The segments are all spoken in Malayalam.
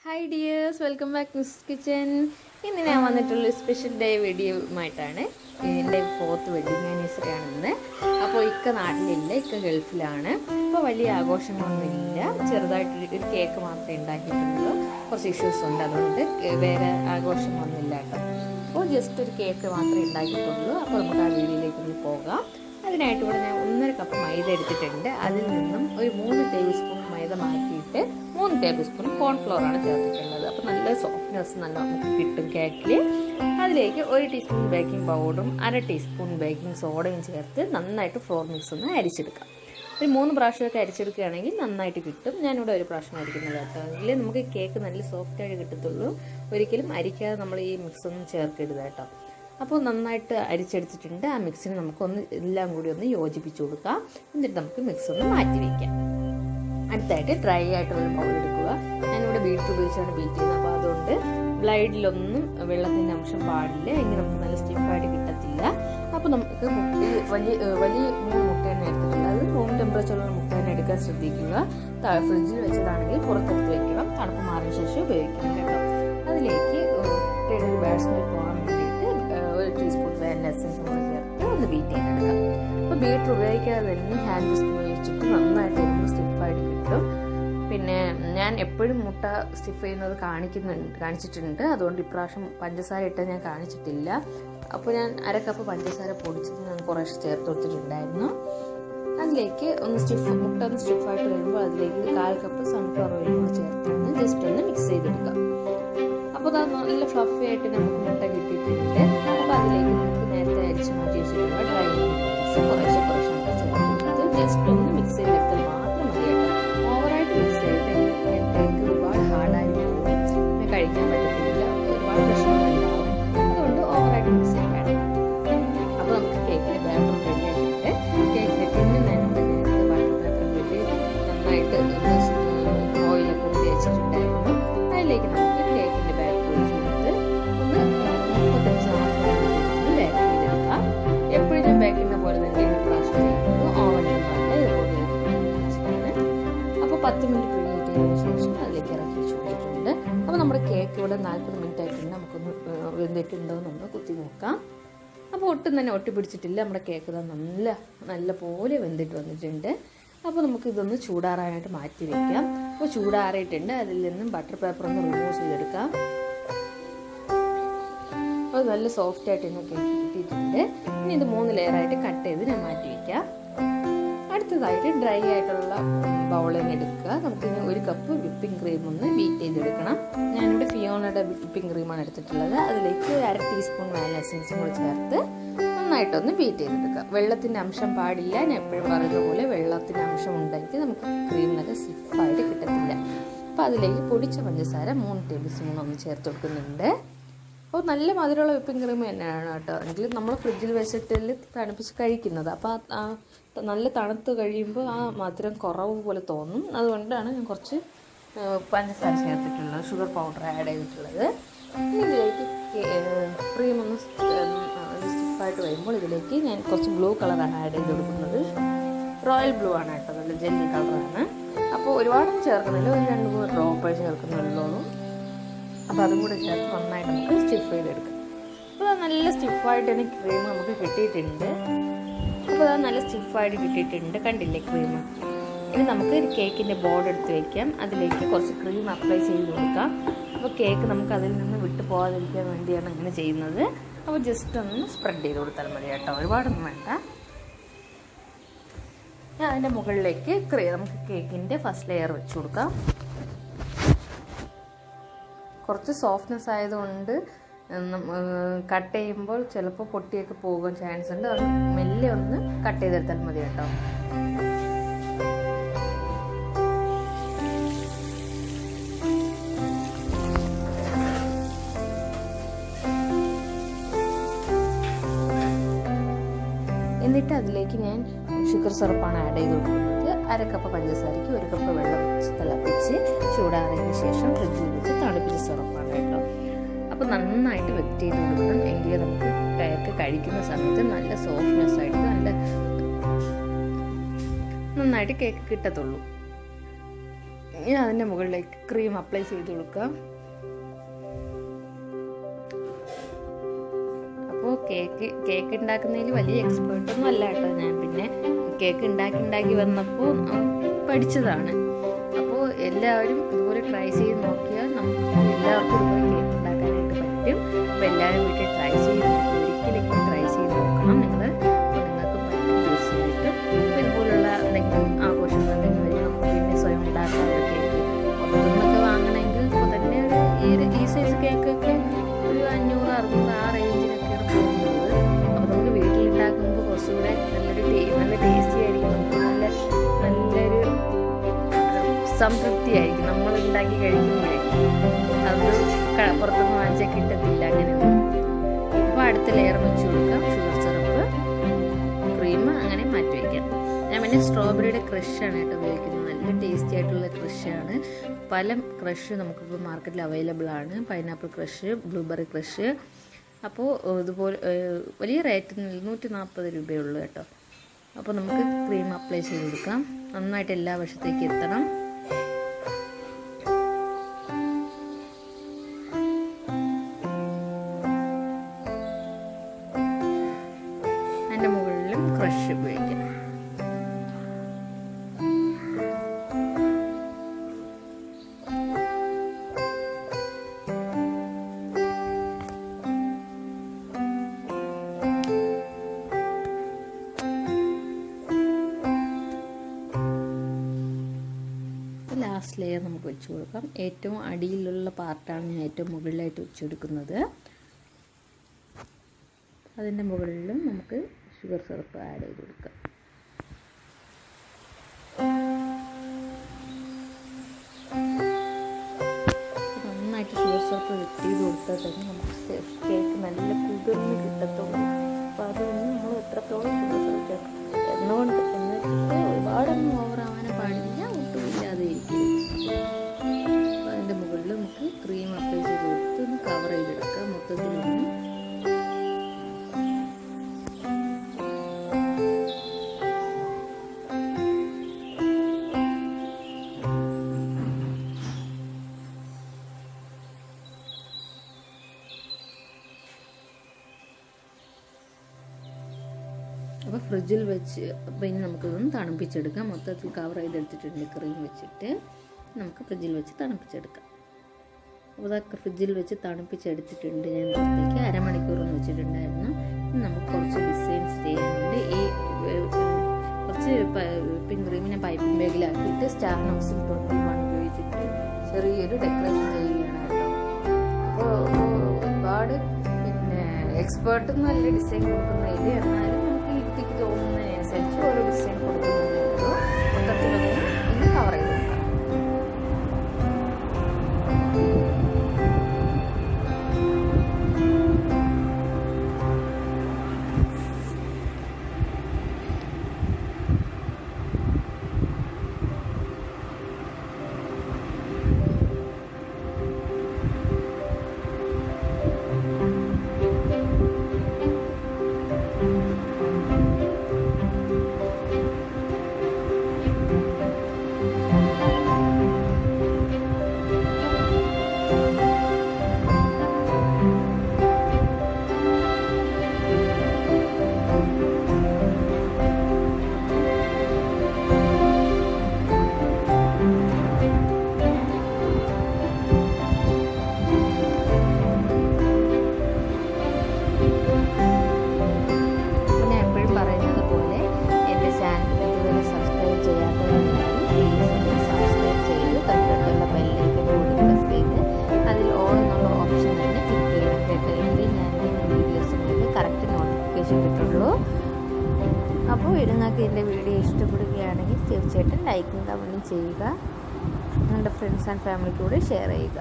hi dears welcome back miss kitchen ഇന്ന് ഞാൻ വന്നിട്ടുള്ള സ്പെഷ്യൽ ഡേ വീഡിയോയുമായിട്ടാണ് എൻ്റെ ഫോർത്ത് വെഡിങ് ആനിവേഴ്സറി ആണെന്ന് അപ്പോൾ ഇക്ക നാട്ടിലില്ല ഇക്ക ഗൾഫിലാണ് അപ്പോൾ വലിയ ആഘോഷങ്ങളൊന്നുമില്ല ചെറുതായിട്ട് ഒരു കേക്ക് മാത്രമേ ഉണ്ടാക്കിയിട്ടുള്ളൂ കുറച്ച് ഇഷ്യൂസ് ഉണ്ട് അതുകൊണ്ട് വേറെ ആഘോഷങ്ങളൊന്നുമില്ല കേട്ടോ അപ്പോൾ ജസ്റ്റ് ഒരു കേക്ക് മാത്രമേ ഉണ്ടാക്കിയിട്ടുള്ളൂ അപ്പോൾ നമുക്ക് ആ വീഡിയോയിലേക്ക് ഒന്ന് പോകാം അതിനായിട്ട് ഇവിടെ ഞാൻ ഒന്നര കപ്പ് മൈദ എടുത്തിട്ടുണ്ട് അതിൽ നിന്നും ഒരു മൂന്ന് ടേബിൾ സ്പൂൺ മൈദ മാറ്റിയിട്ട് മൂന്ന് ടേബിൾ സ്പൂൺ കോൺഫ്ലോർ ആണ് ചേർത്തിട്ടുള്ളത് അപ്പോൾ നല്ല സോഫ്റ്റ്നെസ് നല്ല നമുക്ക് കിട്ടും കേക്കിൽ അതിലേക്ക് ഒരു ടീസ്പൂൺ ബേക്കിംഗ് പൗഡറും അര ടീസ്പൂൺ ബേക്കിംഗ് സോഡയും ചേർത്ത് നന്നായിട്ട് ഫ്ലോർ മിക്സ് ഒന്ന് അരിച്ചെടുക്കാം ഒരു മൂന്ന് പ്രാവശ്യമൊക്കെ അരിച്ചെടുക്കുകയാണെങ്കിൽ നന്നായിട്ട് കിട്ടും ഞാനിവിടെ ഒരു പ്രാവശ്യം അരിക്കുന്നത് കേട്ടോ എങ്കിൽ നമുക്ക് കേക്ക് നല്ല സോഫ്റ്റായിട്ട് കിട്ടത്തുള്ളൂ ഒരിക്കലും അരിക്കാതെ നമ്മൾ ഈ മിക്സ് ഒന്നും ചേർക്കരുത് കേട്ടോ അപ്പോൾ നന്നായിട്ട് അരിച്ചെടുത്തിട്ടുണ്ട് ആ മിക്സിന് നമുക്കൊന്ന് എല്ലാം കൂടി ഒന്ന് യോജിപ്പിച്ച് കൊടുക്കാം എന്നിട്ട് നമുക്ക് മിക്സ് ഒന്ന് മാറ്റി വയ്ക്കാം അടുത്തായിട്ട് ഡ്രൈ ആയിട്ടുള്ള ബൗൾ എടുക്കുക ഞാനിവിടെ ബീറ്റ് ഉപയോഗിച്ചാണ് ബീറ്റ് ചെയ്യുന്നത് അപ്പോൾ അതുകൊണ്ട് ബ്ലൈഡിലൊന്നും വെള്ളത്തിൻ്റെ അംശം പാടില്ല എങ്കിൽ നമുക്ക് നല്ല സ്റ്റിഫായിട്ട് കിട്ടത്തില്ല അപ്പോൾ നമുക്ക് മുട്ട വലിയ വലിയ മൂന്ന് മുട്ടയാണ് എടുത്തിട്ടുള്ളത് അത് റൂം ടെമ്പറേച്ചറുള്ള മുട്ടയാണ് എടുക്കാൻ ശ്രദ്ധിക്കുക ഫ്രിഡ്ജിൽ വെച്ചതാണെങ്കിൽ പുറത്തെടുത്ത് വെക്കണം തണുപ്പ് മാറിയ ശേഷം ഉപയോഗിക്കണം കേട്ടോ അതിലേക്ക് ഒരു ബാറ്റ്സ്മെൽ പോകാൻ വേണ്ടിയിട്ട് ഒരു ടീസ്പൂൺ വാനില എസൻസ് കൂടെ ചേർത്ത് ഒന്ന് ബീറ്റ് ചെയ്തെടുക്കാം അപ്പോൾ ബീറ്റർ ഉപയോഗിക്കാതെ തന്നെ ഹാൻഡ് വിസ്ക് ഉപയോഗിച്ചിട്ട് നന്നായിട്ട് എരിവ് സ്റ്റിഫായിട്ട് കിട്ടും പിന്നെ ഞാൻ എപ്പോഴും മുട്ട സ്റ്റിഫ് ചെയ്യുന്നത് കാണിക്കുന്നുണ്ട് കാണിച്ചിട്ടുണ്ട് അതുകൊണ്ട് ഇപ്രാവശ്യം പഞ്ചസാര ഇട്ട് ഞാൻ കാണിച്ചിട്ടില്ല അപ്പോൾ ഞാൻ അര കപ്പ് പഞ്ചസാര പൊടിച്ചത് ഞാൻ കുറേശ്ശെ ചേർത്ത് കൊടുത്തിട്ടുണ്ടായിരുന്നു അതിലേക്ക് ഒന്ന് സ്റ്റിഫ് മുട്ട ഒന്ന് സ്റ്റിഫായിട്ട് വരുമ്പോൾ അതിലേക്ക് കാൽ കപ്പ് സൺഫ്ലവർ ഓയിൽ കൂടെ ചേർത്തൊന്ന് ജസ്റ്റ് ഒന്ന് മിക്സ് ചെയ്തെടുക്കാം അപ്പോൾ അത് നല്ല ഫ്ലഫി ആയിട്ട് നമുക്ക് മുട്ട കിട്ടിയിട്ടുണ്ട് അപ്പോൾ അതിലേക്ക് നമുക്ക് നേരത്തെ അരിച്ച് മാറ്റി വെച്ചിട്ടുള്ള ഡ്രൈ ഇൻഗ്രീഡിയൻസ് കുറേശ്ശെ കുറേശ്ശെ ചേർത്ത് കൊടുത്ത് ജസ്റ്റ് ഒന്ന് മിക്സ് ചെയ്തെടുത്താൽ മാത്രം മതി കേട്ടോ ഓവറായിട്ട് മിക്സ് ചെയ്തിട്ട് കേക്ക് ഒരുപാട് ഹാർഡായി പോകും പിന്നെ കഴിക്കാൻ പറ്റത്തില്ല ഒരുപാട് പ്രശ്നങ്ങളുണ്ടാവും അതുകൊണ്ട് ഓവറായിട്ട് മിക്സ് ചെയ്യാൻ വേണം അപ്പോൾ നമുക്ക് കേക്കിൻ്റെ ബാറ്റർ റെഡി ആക്കിയിട്ട് കേക്കിൻ്റെ ടിന്ന് ഞാനിവിടെ നേരത്തെ ബട്ടർ പേപ്പർ വെട്ടി നന്നായിട്ട് ഓയിലൊക്കെ ഒന്ന് തേച്ചിട്ടുണ്ടായിരുന്നു അതിലേക്ക് നമുക്ക് കേക്കിൻ്റെ ബാറ്റർ ഒഴിച്ചെടുത്ത് ഒന്ന് മുപ്പത്തഞ്ച് നാൽപ്പത് മിനിറ്റ് ഒന്ന് ബേക്ക് ചെയ്തെടുക്കാം എപ്പോഴും ഞാൻ ബേക്ക് ചെയ്യുന്ന പോലെ തന്നെ ഈ പ്രാവശ്യം ചെയ്യുന്നത് ഓവനിൽ നല്ല അപ്പോൾ പത്ത് മിനിറ്റ് പ്രീ ഹീറ്റ് ചെയ്തതിന് ശേഷം അതിലേക്ക് ഇറക്കി വെച്ച് കൊടുത്തിട്ടുണ്ട് അപ്പോൾ നമ്മുടെ കേക്ക് ഇവിടെ നാൽപ്പത് മിനിറ്റ് ആയിട്ടുണ്ട് നമുക്കൊന്ന് വെന്തിട്ടുണ്ടോ എന്നൊന്ന് കുത്തി നോക്കാം അപ്പോൾ ഒട്ടും തന്നെ ഒട്ടി പിടിച്ചിട്ടില്ല നമ്മുടെ കേക്ക് നല്ല നല്ല പോലെ വെന്തിട്ട് വന്നിട്ടുണ്ട് അപ്പോൾ നമുക്ക് ഇതൊന്ന് ചൂടാറാനായിട്ട് മാറ്റി വെക്കാം അപ്പോൾ ചൂടാറിയിട്ടുണ്ട് അതിൽ നിന്നും ബട്ടർ പേപ്പർ ഒന്ന് റിമൂവ് ചെയ്തെടുക്കാം അപ്പോൾ നല്ല സോഫ്റ്റ് ആയിട്ട് തന്നെ കേക്ക് കിട്ടിയിട്ടുണ്ട് ഇനി ഇത് മൂന്ന് ലെയറായിട്ട് കട്ട് ചെയ്ത് ഞാൻ മാറ്റി വെക്കാം അടുത്തതായിട്ട് ഡ്രൈ ആയിട്ടുള്ള ബൗളിൽ എടുക്കുക നമുക്കിനി ഒരു കപ്പ് വിപ്പിംഗ് ക്രീം ഒന്ന് ബീറ്റ് ചെയ്തെടുക്കണം ഞാനിവിടെ ഫിയോണയുടെ വിപ്പിംഗ് ക്രീമാണ് എടുത്തിട്ടുള്ളത് അതിലേക്ക് അര ടീസ്പൂൺ വാനില എസൻസും കൂടി ചേർത്ത് നന്നായിട്ടൊന്ന് ബീറ്റ് ചെയ്തെടുക്കുക വെള്ളത്തിൻ്റെ അംശം പാടില്ല ഞാൻ എപ്പോഴും പറയുന്ന പോലെ വെള്ളത്തിൻ്റെ അംശം ഉണ്ടെങ്കിൽ നമുക്ക് ക്രീം നല്ല സ്ലിഫായിട്ട് കിട്ടത്തില്ല അപ്പോൾ അതിലേക്ക് പൊടിച്ച പഞ്ചസാര മൂന്ന് ടേബിൾ സ്പൂൺ ഒന്ന് ചേർത്ത് കൊടുക്കുന്നുണ്ട് അപ്പോൾ നല്ല മധുരമുള്ള വിപ്പിംഗ് ക്രീം തന്നെയാണ് കേട്ടോ എങ്കിൽ നമ്മൾ ഫ്രിഡ്ജിൽ വെച്ചിട്ടിൽ തണുപ്പിച്ച് കഴിക്കുന്നത് അപ്പോൾ ആ നല്ല തണുത്ത് കഴിയുമ്പോൾ ആ മധുരം കുറവ് പോലെ തോന്നും അതുകൊണ്ടാണ് ഞാൻ കുറച്ച് പഞ്ചസാര ചേർത്തിട്ടുള്ളത് ഷുഗർ പൗഡർ ആഡ് ചെയ്തിട്ടുള്ളത് ഇനി ഇതിലേക്ക് ക്രീം ഒന്ന് സ്റ്റിഫായിട്ട് വരുമ്പോൾ ഇതിലേക്ക് ഞാൻ കുറച്ച് ബ്ലൂ കളറാണ് ആഡ് ചെയ്ത് കൊടുക്കുന്നത് റോയൽ ബ്ലൂ ആണ് കേട്ടോ നല്ല ജെല്ലി കളറാണ് അപ്പോൾ ഒരുപാടൊന്നും ചേർക്കുന്നില്ല ഒരു രണ്ട് മൂന്ന് ഡ്രോപ്പേ ചേർക്കുന്നുള്ളൂ അപ്പോൾ അതും കൂടെ ചേർത്ത് നന്നായിട്ട് നമുക്ക് സ്റ്റിഫ് ചെയ്തെടുക്കാം അപ്പോൾ അത് നല്ല സ്റ്റിഫായിട്ട് തന്നെ ക്രീം നമുക്ക് കിട്ടിയിട്ടുണ്ട് അപ്പോൾ അത് നല്ല സ്റ്റിഫായിട്ട് കിട്ടിയിട്ടുണ്ട് കണ്ടില്ലേ ക്രീം ഇനി നമുക്ക് കേക്കിൻ്റെ ബോർഡ് എടുത്ത് വയ്ക്കാം അതിലേക്ക് കുറച്ച് ക്രീം അപ്ലൈ ചെയ്ത് കൊടുക്കാം അപ്പോൾ കേക്ക് നമുക്ക് അതിൽ നിന്ന് വിട്ടു പോകാതിരിക്കാൻ വേണ്ടിയാണ് അങ്ങനെ ചെയ്യുന്നത് അപ്പോൾ ജസ്റ്റ് ഒന്ന് സ്പ്രെഡ് ചെയ്ത് കൊടുത്താൽ മതി കേട്ടോ ഒരുപാടൊന്നും വേണ്ട ഞാൻ അതിൻ്റെ മുകളിലേക്ക് ക്രീം നമുക്ക് കേക്കിൻ്റെ ഫസ്റ്റ് ലെയർ വെച്ച് കൊടുക്കാം കുറച്ച് സോഫ്റ്റ്നെസ് ആയതുകൊണ്ട് കട്ട് ചെയ്യുമ്പോൾ ചിലപ്പോൾ പൊട്ടിയൊക്കെ പോകാൻ ചാൻസ് ഉണ്ട് അത് മെല്ലെ ഒന്ന് കട്ട് ചെയ്തെടുത്താൽ മതി കേട്ടോ എന്നിട്ട് അതിലേക്ക് ഞാൻ ഷുഗർ സിറപ്പാണ് ആഡ് ചെയ്ത് കൊടുക്കുന്നത് അര കപ്പ് പഞ്ചസാരയ്ക്ക് ഒരു കപ്പ് വെള്ളം വെച്ച് തിളപ്പിച്ച് ചൂടാറിയതിന് ശേഷം ഫ്രിഡ്ജിൽ വെച്ച് തണുപ്പിച്ച സിറപ്പാണ് കേട്ടോ അപ്പോൾ നന്നായിട്ട് വെറ്റ് ചെയ്ത് കൊടുക്കണം എങ്കിലേ നമുക്ക് കേക്ക് കഴിക്കുന്ന സമയത്ത് നല്ല സോഫ്റ്റ്നെസ് ആയിട്ട് നല്ല നന്നായിട്ട് കേക്ക് കിട്ടത്തുള്ളൂ ഇനി അതിൻ്റെ മുകളിലേക്ക് ക്രീം അപ്ലൈ ചെയ്ത് കൊടുക്കാം അപ്പോൾ കേക്ക് കേക്ക് ഉണ്ടാക്കുന്നതിൽ വലിയ എക്സ്പേർട്ടൊന്നും അല്ല കേട്ടോ ഞാൻ പിന്നെ കേക്ക് ഉണ്ടാക്കി ഉണ്ടാക്കി വന്നപ്പോൾ പഠിച്ചതാണ് അപ്പോൾ എല്ലാവരും ഇതുപോലെ ട്രൈ ചെയ്ത് നോക്കിയാൽ നമുക്ക് എല്ലാവർക്കും ഇതുപോലെ കേക്ക് ഉണ്ടാക്കാനായിട്ട് പറ്റും അപ്പോൾ എല്ലാവരും വീട്ടിൽ ട്രൈ ചെയ്ത് നോക്കും ഒരിക്കലെങ്കിലും ട്രൈ ചെയ്ത് നോക്കണം നിങ്ങൾ അപ്പോൾ നിങ്ങൾക്ക് പറ്റും തീർച്ചയായിട്ടും അപ്പോൾ ഇതുപോലുള്ള എന്തെങ്കിലും ആഘോഷങ്ങൾ എന്തെങ്കിലും വരും നമുക്ക് പിന്നെ സ്വയം ഉണ്ടാക്കാം ഒരു കേക്ക് പുറത്തുനിന്നൊക്കെ വാങ്ങണമെങ്കിൽ ഇപ്പോൾ തന്നെ ഒരു ഈ ഒരു ഈ സൈസ് കേക്കൊക്കെ ഒരു അഞ്ഞൂറ് അറുന്നൂറ് ആ റേഞ്ചിനൊക്കെയാണ് പോകുന്നത് അപ്പോൾ നമുക്ക് വീട്ടിലുണ്ടാക്കുമ്പോൾ കുറച്ചുകൂടെ നല്ലൊരു ടേ- നല്ല ടേസ്റ്റി ആയിരിക്കും നമുക്ക് നല്ല നല്ലൊരു സംതൃപ്തി ആയിരിക്കും നമ്മൾ ഉണ്ടാക്കി കഴിക്കുമ്പോഴേ അത് ക- പുറത്തുനിന്ന് വാങ്ങിച്ചാൽ കിട്ടത്തില്ല അങ്ങനെയൊന്നും അപ്പോൾ അടുത്ത ലെയർ വെച്ച് കൊടുക്കാം ഷുഗർ സിറപ്പ് ക്രീം അങ്ങനെ മാറ്റി വയ്ക്കാം ഞാൻ പിന്നെ സ്ട്രോബെറിയുടെ ക്രഷാണ് കേട്ടോ ഉപയോഗിക്കുന്നത് നല്ല ടേസ്റ്റി ആയിട്ടുള്ള ക്രഷാണ് പല ക്രഷ് നമുക്കിപ്പോൾ മാർക്കറ്റിൽ അവൈലബിൾ ആണ് പൈനാപ്പിൾ ക്രഷ് ബ്ലൂബെറി ക്രഷ് അപ്പോൾ ഇതുപോലെ ഏഹ്, വലിയ റേറ്റ് നൂറ്റി നാൽപ്പത് രൂപയുള്ളൂ കേട്ടോ അപ്പോൾ നമുക്ക് ക്രീം അപ്ലൈ ചെയ്ത് കൊടുക്കാം നന്നായിട്ട് എല്ലാ വശത്തേക്ക് എത്തണം അതിൻ്റെ മുകളിലും ക്രഷ് ഉപയോഗിക്കാം ലാസ്റ്റ് ലെയർ നമുക്ക് വെച്ച് കൊടുക്കാം ഏറ്റവും അടിയിലുള്ള പാർട്ടാണ് ഞാൻ ഏറ്റവും മുകളിലായിട്ട് വെച്ചെടുക്കുന്നത് അതിൻ്റെ മുകളിലും നമുക്ക് ഷുഗർ സിറപ്പ് ആഡ് ചെയ്ത് കൊടുക്കാം നന്നായിട്ട് ഷുഗർ സിറപ്പ് വെറ്റ് ചെയ്ത് കൊടുത്താൽ തന്നെ നമുക്ക് കേക്ക് നല്ല കുതിർന്ന് കിട്ടത്തുള്ളൂ അപ്പോൾ അതൊന്നും നമ്മൾ എത്രത്തോളം ഷുഗർ സിറപ്പ് ചേർക്കും എന്നുകൊണ്ട് എന്ന് വെച്ചിട്ട് ഒരുപാടൊന്നും ഓവറാവാനും പാടില്ല ഒട്ടുമില്ലാതെ ഇരിക്കരുത് അപ്പോൾ അതിൻ്റെ മുകളിൽ നമുക്ക് ക്രീം അപ്ലൈ ചെയ്ത് കൊടുത്ത് ഒന്ന് കവർ ചെയ്തെടുക്കാം മൊത്തത്തിലൊന്ന് അപ്പോൾ ഫ്രിഡ്ജിൽ വെച്ച് പിന്നെ നമുക്കിതൊന്ന് തണുപ്പിച്ചെടുക്കാം മൊത്തത്തിൽ കവർ ചെയ്തെടുത്തിട്ടുണ്ട് ക്രീം വെച്ചിട്ട് നമുക്ക് ഫ്രിഡ്ജിൽ വെച്ച് തണുപ്പിച്ചെടുക്കാം അപ്പോൾ അതൊക്കെ ഫ്രിഡ്ജിൽ വെച്ച് തണുപ്പിച്ചെടുത്തിട്ടുണ്ട് ഞാൻ പുറത്തേക്ക് അരമണിക്കൂറൊന്ന് വെച്ചിട്ടുണ്ടായിരുന്നു ഇനി നമുക്ക് കുറച്ച് ഡിസൈൻസ് ചെയ്യാനുണ്ട് ഈ ഏർ, കുറച്ച് വിപ്പിംഗ് ക്രീമിനെ പൈപ്പിംഗ് ബാഗിലാക്കിയിട്ട് സ്റ്റാർ നോക്സിൽ ട്വൻറ്റി വൺ ഉപയോഗിച്ചിട്ട് ചെറിയൊരു ഡെക്കറേഷൻ ചെയ്യുകയാണ് കേട്ടോ അപ്പോൾ ഒരുപാട് പിന്നെ എക്സ്പേർട്ട് നല്ല ഡിസൈൻ കൊടുക്കുന്നതിൽ എന്നാലും നമുക്ക് യുക്തിക്ക് തോന്നുന്നതിനനുസരിച്ച് ഓരോ ഡിസൈൻ കൊടുക്കുന്നതേ ഉള്ളൂ മൊത്തത്തിലൊന്ന് ഒന്ന് കവർ ചെയ്ത് കൊടുക്കാം അപ്പോൾ ഞാൻ എപ്പോഴും പറയുന്നത് പോലെ എൻ്റെ ചാനൽ ഇതുവരെ സബ്സ്ക്രൈബ് ചെയ്യാത്തവരുണ്ടെങ്കിൽ പ്ലീസ് ഒന്ന് സബ്സ്ക്രൈബ് ചെയ്ത് തൊട്ടടുത്തുള്ള ബെല്ലിലേക്ക് കൂടി പ്രസ് ചെയ്ത് അതിൽ ഓൺ എന്നുള്ള ഓപ്ഷൻ തന്നെ ക്ലിക്ക് ചെയ്യണം കേട്ടോ എങ്കിൽ ഞാൻ വീഡിയോസ് നിങ്ങൾക്ക് കറക്റ്റ് നോട്ടിഫിക്കേഷൻ കിട്ടുള്ളൂ അപ്പോൾ നിങ്ങൾക്ക് എൻ്റെ വീഡിയോ ഇഷ്ടപ്പെടുകയാണെങ്കിൽ തീർച്ചയായിട്ടും ലൈക്കും കമൻറ്റും ചെയ്യുക നിങ്ങളുടെ ഫ്രണ്ട്സ് ആൻഡ് ഫാമിലിക്ക് കൂടെ ഷെയർ ചെയ്യുക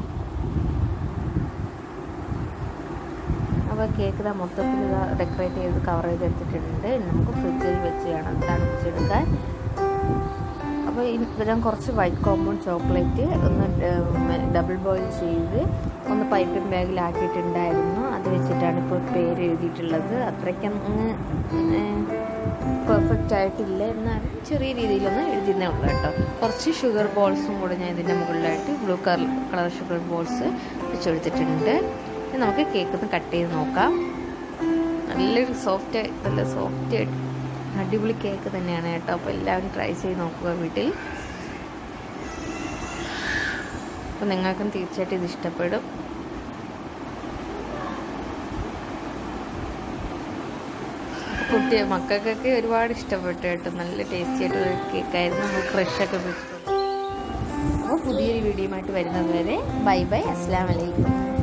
അപ്പോൾ കേക്ക് ഇതാ മൊത്തത്തിൽ ഇതാ ഡെക്കറേറ്റ് ചെയ്ത് കവർ ചെയ്തെടുത്തിട്ടുണ്ട് ഇനി നമുക്ക് ഫ്രിഡ്ജിൽ വെച്ച് വേണം തണുപ്പിച്ചെടുക്കാൻ അപ്പോൾ ഈ- ഞാൻ കുറച്ച് വൈറ്റ് കോമ്പൗണ്ട് ചോക്ലേറ്റ് ഒന്ന് ഡബിൾ ബോയിൽ ചെയ്ത് ഒന്ന് പൈപ്പിംഗ് ബാഗിലാക്കിയിട്ടുണ്ടായിരുന്നു അത് വെച്ചിട്ടാണ് ഇപ്പോൾ പേര് എഴുതിയിട്ടുള്ളത് അത്രയ്ക്കും അങ്ങ് പെർഫെക്റ്റ് ആയിട്ടില്ല എന്നാലും ചെറിയ രീതിയിലൊന്ന് എഴുതുന്നേ ഉള്ളൂ കേട്ടോ കുറച്ച് ഷുഗർ ബോൾസും കൂടെ ഞാൻ ഇതിൻ്റെ മുകളിലായിട്ട് blue colour colour sugar balls വെച്ചെടുത്തിട്ടുണ്ട് ഇനി നമുക്ക് കേക്ക് ഒന്ന് കട്ട് ചെയ്ത് നോക്കാം നല്ലൊരു സോഫ്റ്റ് നല്ല സോഫ്റ്റ് ആയിട്ട് അടിപൊളി കേക്ക് തന്നെയാണ് കേട്ടോ അപ്പോൾ എല്ലാവരും ട്രൈ ചെയ്ത് നോക്കുക വീട്ടിൽ അപ്പോൾ നിങ്ങൾക്കും തീർച്ചയായിട്ടും ഇത് ഇഷ്ടപ്പെടും കുട്ടി മക്കൾക്കൊക്കെ ഒരുപാട് ഇഷ്ടപ്പെട്ടു കേട്ടോ നല്ല ടേസ്റ്റി ആയിട്ടുള്ള കേക്കായിരുന്നു നമ്മൾ ഫ്രഷൊക്കെ പിടിച്ചു അപ്പോൾ പുതിയൊരു വീഡിയോയുമായിട്ട് വരുന്നത് വരെ ബൈ ബൈ അസ്സാം വലൈക്കും